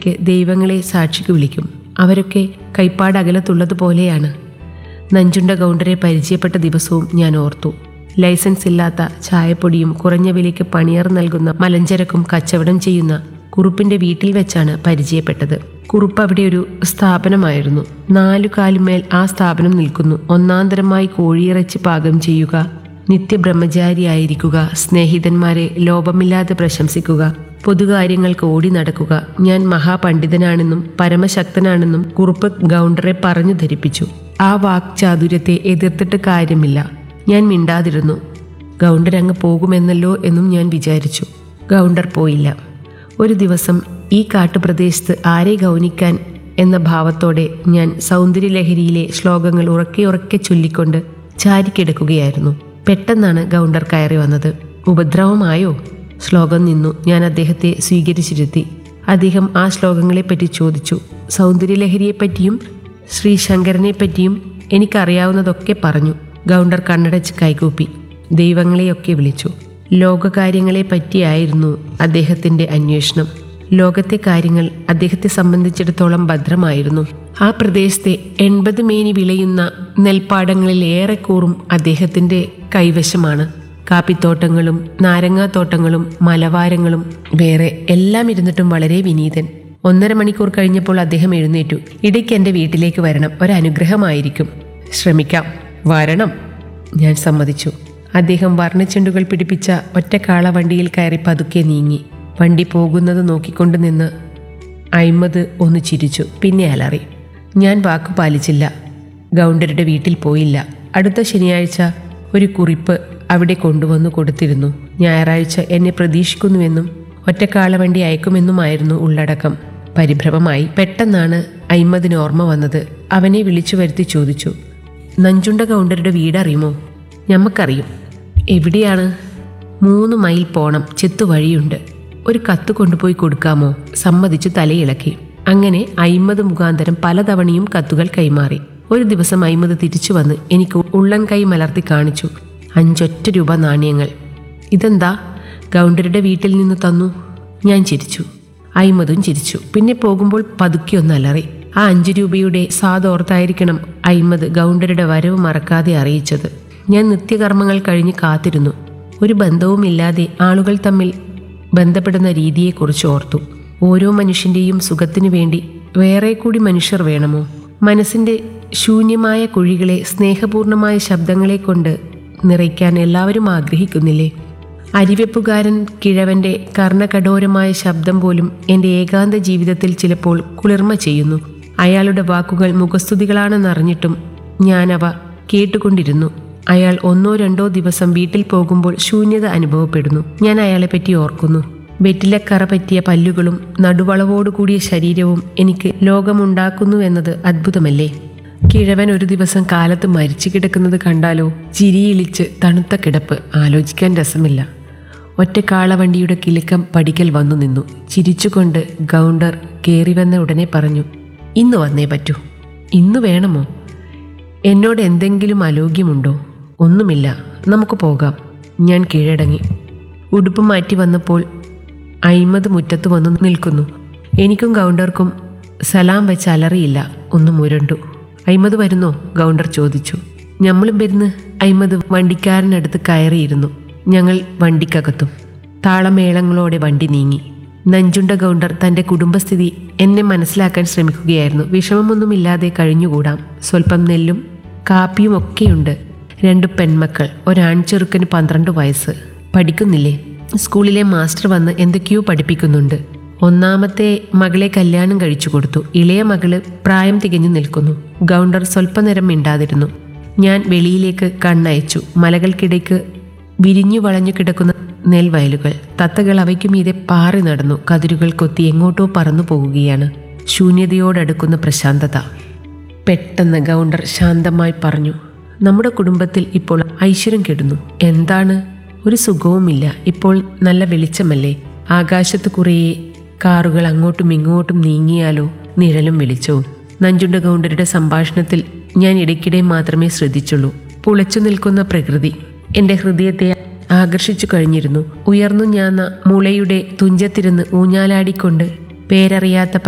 ഇടയ്ക്ക് ദൈവങ്ങളെ സാക്ഷിക്ക് വിളിക്കും അവരൊക്കെ കൈപ്പാട് അകലത്തുള്ളതുപോലെയാണ് നഞ്ചുണ്ട കൗണ്ടറെ പരിചയപ്പെട്ട ദിവസവും ഞാൻ ഓർത്തു ലൈസൻസ് ഇല്ലാത്ത ചായപ്പൊടിയും കുറഞ്ഞ വിലയ്ക്ക് പണിയർ നൽകുന്ന മലഞ്ചരക്കും കച്ചവടം ചെയ്യുന്ന കുറുപ്പിന്റെ വീട്ടിൽ വെച്ചാണ് പരിചയപ്പെട്ടത് കുറുപ്പ് അവിടെ ഒരു സ്ഥാപനമായിരുന്നു നാലു കാലുമേൽ ആ സ്ഥാപനം നിൽക്കുന്നു ഒന്നാന്തരമായി കോഴിയിറച്ചി പാകം ചെയ്യുക നിത്യബ്രഹ്മചാരിയായിരിക്കുക സ്നേഹിതന്മാരെ ലോപമില്ലാതെ പ്രശംസിക്കുക പൊതുകാര്യങ്ങൾക്ക് ഓടി നടക്കുക ഞാൻ മഹാപണ്ഡിതനാണെന്നും പരമശക്തനാണെന്നും കുറുപ്പ് ഗൗണ്ടറെ പറഞ്ഞു ധരിപ്പിച്ചു ആ വാക്ചാതുര്യത്തെ എതിർത്തിട്ട് കാര്യമില്ല ഞാൻ മിണ്ടാതിരുന്നു ഗൗണ്ടർ അങ്ങ് പോകുമെന്നല്ലോ എന്നും ഞാൻ വിചാരിച്ചു ഗൗണ്ടർ പോയില്ല ഒരു ദിവസം ഈ കാട്ടുപ്രദേശത്ത് ആരെ ഗൗനിക്കാൻ എന്ന ഭാവത്തോടെ ഞാൻ സൗന്ദര്യലഹരിയിലെ ശ്ലോകങ്ങൾ ഉറക്കെ ഉറക്കെ ചൊല്ലിക്കൊണ്ട് ചാരിക്കിടക്കുകയായിരുന്നു പെട്ടെന്നാണ് ഗൗണ്ടർ കയറി വന്നത് ഉപദ്രവമായോ ശ്ലോകം നിന്നു ഞാൻ അദ്ദേഹത്തെ സ്വീകരിച്ചിരുത്തി അദ്ദേഹം ആ ശ്ലോകങ്ങളെപ്പറ്റി ചോദിച്ചു സൗന്ദര്യലഹരിയെപ്പറ്റിയും ശ്രീ ശങ്കരനെപ്പറ്റിയും എനിക്കറിയാവുന്നതൊക്കെ പറഞ്ഞു ഗൗണ്ടർ കണ്ണടച്ച് കൈകൂപ്പി ദൈവങ്ങളെയൊക്കെ വിളിച്ചു ലോകകാര്യങ്ങളെ പറ്റിയായിരുന്നു അദ്ദേഹത്തിന്റെ അന്വേഷണം ലോകത്തെ കാര്യങ്ങൾ അദ്ദേഹത്തെ സംബന്ധിച്ചിടത്തോളം ഭദ്രമായിരുന്നു ആ പ്രദേശത്തെ എൺപത് മേനി വിളയുന്ന നെൽപ്പാടങ്ങളിൽ ഏറെക്കൂറും അദ്ദേഹത്തിന്റെ കൈവശമാണ് കാപ്പിത്തോട്ടങ്ങളും നാരങ്ങാത്തോട്ടങ്ങളും മലവാരങ്ങളും വേറെ എല്ലാം ഇരുന്നിട്ടും വളരെ വിനീതൻ ഒന്നര മണിക്കൂർ കഴിഞ്ഞപ്പോൾ അദ്ദേഹം എഴുന്നേറ്റു ഇടയ്ക്ക് എൻ്റെ വീട്ടിലേക്ക് വരണം ഒരനുഗ്രഹമായിരിക്കും ശ്രമിക്കാം വരണം ഞാൻ സമ്മതിച്ചു അദ്ദേഹം വർണ്ണച്ചെണ്ടുകൾ പിടിപ്പിച്ച ഒറ്റക്കാള വണ്ടിയിൽ കയറി പതുക്കെ നീങ്ങി വണ്ടി പോകുന്നത് നോക്കിക്കൊണ്ട് നിന്ന് അയിമത് ഒന്ന് ചിരിച്ചു പിന്നെ അലറി ഞാൻ വാക്കു പാലിച്ചില്ല ഗൗണ്ടരുടെ വീട്ടിൽ പോയില്ല അടുത്ത ശനിയാഴ്ച ഒരു കുറിപ്പ് അവിടെ കൊണ്ടുവന്നു കൊടുത്തിരുന്നു ഞായറാഴ്ച എന്നെ പ്രതീക്ഷിക്കുന്നുവെന്നും ഒറ്റക്കാള വണ്ടി അയക്കുമെന്നുമായിരുന്നു ഉള്ളടക്കം പരിഭ്രമമായി പെട്ടെന്നാണ് അയിമതിന് ഓർമ്മ വന്നത് അവനെ വിളിച്ചു വരുത്തി ചോദിച്ചു നഞ്ചുണ്ട കൗണ്ടറുടെ വീടറിയുമോ ഞമ്മക്കറിയും എവിടെയാണ് മൂന്ന് മൈൽ പോണം ചെത്തു വഴിയുണ്ട് ഒരു കത്ത് കൊണ്ടുപോയി കൊടുക്കാമോ സമ്മതിച്ചു തലയിളക്കി അങ്ങനെ അയിമത് മുഖാന്തരം പലതവണയും കത്തുകൾ കൈമാറി ഒരു ദിവസം അയിമത് തിരിച്ചു വന്ന് എനിക്ക് ഉള്ളൻ കൈ മലർത്തി കാണിച്ചു അഞ്ചൊറ്റ രൂപ നാണയങ്ങൾ ഇതെന്താ ഗൗണ്ടറുടെ വീട്ടിൽ നിന്ന് തന്നു ഞാൻ ചിരിച്ചു അയിമതും ചിരിച്ചു പിന്നെ പോകുമ്പോൾ പതുക്കെ ഒന്ന് അലറി ആ അഞ്ചു രൂപയുടെ സാതോർത്തായിരിക്കണം അയിമത് ഗൗണ്ടറുടെ വരവ് മറക്കാതെ അറിയിച്ചത് ഞാൻ നിത്യകർമ്മങ്ങൾ കഴിഞ്ഞ് കാത്തിരുന്നു ഒരു ബന്ധവുമില്ലാതെ ആളുകൾ തമ്മിൽ ബന്ധപ്പെടുന്ന രീതിയെക്കുറിച്ച് ഓർത്തു ഓരോ മനുഷ്യന്റെയും സുഖത്തിനു വേണ്ടി വേറെ കൂടി മനുഷ്യർ വേണമോ മനസ്സിന്റെ ശൂന്യമായ കുഴികളെ സ്നേഹപൂർണമായ ശബ്ദങ്ങളെ കൊണ്ട് നിറയ്ക്കാൻ എല്ലാവരും ആഗ്രഹിക്കുന്നില്ലേ അരിവെപ്പുകാരൻ കിഴവന്റെ കർണകഠോരമായ ശബ്ദം പോലും എൻ്റെ ഏകാന്ത ജീവിതത്തിൽ ചിലപ്പോൾ കുളിർമ ചെയ്യുന്നു അയാളുടെ വാക്കുകൾ മുഖസ്തുതികളാണെന്നറിഞ്ഞിട്ടും ഞാനവ കേട്ടുകൊണ്ടിരുന്നു അയാൾ ഒന്നോ രണ്ടോ ദിവസം വീട്ടിൽ പോകുമ്പോൾ ശൂന്യത അനുഭവപ്പെടുന്നു ഞാൻ അയാളെപ്പറ്റി ഓർക്കുന്നു വെറ്റിലക്കറ പറ്റിയ പല്ലുകളും നടുവളവോടുകൂടിയ ശരീരവും എനിക്ക് ലോകമുണ്ടാക്കുന്നുവെന്നത് അദ്ഭുതമല്ലേ കിഴവൻ ഒരു ദിവസം കാലത്ത് മരിച്ചു കിടക്കുന്നത് കണ്ടാലോ ചിരിയിളിച്ച് തണുത്ത കിടപ്പ് ആലോചിക്കാൻ രസമില്ല ഒറ്റക്കാളവണ്ടിയുടെ കിലുക്കം പടിക്കൽ വന്നു നിന്നു ചിരിച്ചുകൊണ്ട് ഗൗണ്ടർ കയറി വന്ന ഉടനെ പറഞ്ഞു ഇന്ന് വന്നേ പറ്റൂ ഇന്ന് വേണമോ എന്നോട് എന്തെങ്കിലും അലോഗ്യമുണ്ടോ ഒന്നുമില്ല നമുക്ക് പോകാം ഞാൻ കീഴടങ്ങി ഉടുപ്പ് മാറ്റി വന്നപ്പോൾ അയിമത് മുറ്റത്ത് വന്ന് നിൽക്കുന്നു എനിക്കും ഗൗണ്ടർക്കും സലാം വെച്ച് അലറിയില്ല ഒന്ന് മുരണ്ടു അയിമത് വരുന്നോ ഗൗണ്ടർ ചോദിച്ചു ഞമ്മളും വരുന്ന് അയിമത് വണ്ടിക്കാരനടുത്ത് കയറിയിരുന്നു ഞങ്ങൾ വണ്ടിക്കകത്തും താളമേളങ്ങളോടെ വണ്ടി നീങ്ങി നഞ്ചുണ്ട ഗൗണ്ടർ തന്റെ കുടുംബസ്ഥിതി എന്നെ മനസ്സിലാക്കാൻ ശ്രമിക്കുകയായിരുന്നു വിഷമമൊന്നുമില്ലാതെ കഴിഞ്ഞുകൂടാം സ്വല്പം നെല്ലും കാപ്പിയും ഒക്കെയുണ്ട് രണ്ട് പെൺമക്കൾ ഒരാൺചെറുക്കന് പന്ത്രണ്ട് വയസ്സ് പഠിക്കുന്നില്ലേ സ്കൂളിലെ മാസ്റ്റർ വന്ന് എന്തൊക്കെയോ പഠിപ്പിക്കുന്നുണ്ട് ഒന്നാമത്തെ മകളെ കല്യാണം കഴിച്ചു കൊടുത്തു ഇളയ മകള് പ്രായം തികഞ്ഞു നിൽക്കുന്നു ഗൗണ്ടർ സ്വല്പനേരം മിണ്ടാതിരുന്നു ഞാൻ വെളിയിലേക്ക് കണ്ണയച്ചു മലകൾക്കിടയ്ക്ക് വിരിഞ്ഞു വളഞ്ഞു കിടക്കുന്ന നെൽവയലുകൾ തത്തകൾ അവയ്ക്കു മീതെ പാറി നടന്നു കതിരുകൾ കൊത്തി എങ്ങോട്ടോ പറന്നു പോകുകയാണ് ശൂന്യതയോടടുക്കുന്ന പ്രശാന്തത പെട്ടെന്ന് ഗൗണ്ടർ ശാന്തമായി പറഞ്ഞു നമ്മുടെ കുടുംബത്തിൽ ഇപ്പോൾ ഐശ്വര്യം കെടുന്നു എന്താണ് ഒരു സുഖവുമില്ല ഇപ്പോൾ നല്ല വെളിച്ചമല്ലേ ആകാശത്ത് കുറേ കാറുകൾ അങ്ങോട്ടും ഇങ്ങോട്ടും നീങ്ങിയാലോ നിഴലും വെളിച്ചവും നഞ്ചുണ്ട ഗൗണ്ടരുടെ സംഭാഷണത്തിൽ ഞാൻ ഇടയ്ക്കിടെ മാത്രമേ ശ്രദ്ധിച്ചുള്ളൂ പുളച്ചു നിൽക്കുന്ന പ്രകൃതി എന്റെ ഹൃദയത്തെ ആകർഷിച്ചു കഴിഞ്ഞിരുന്നു ഉയർന്നു ഞാന്ന മുളയുടെ തുഞ്ചത്തിരുന്ന് ഊഞ്ഞാലാടിക്കൊണ്ട് പേരറിയാത്ത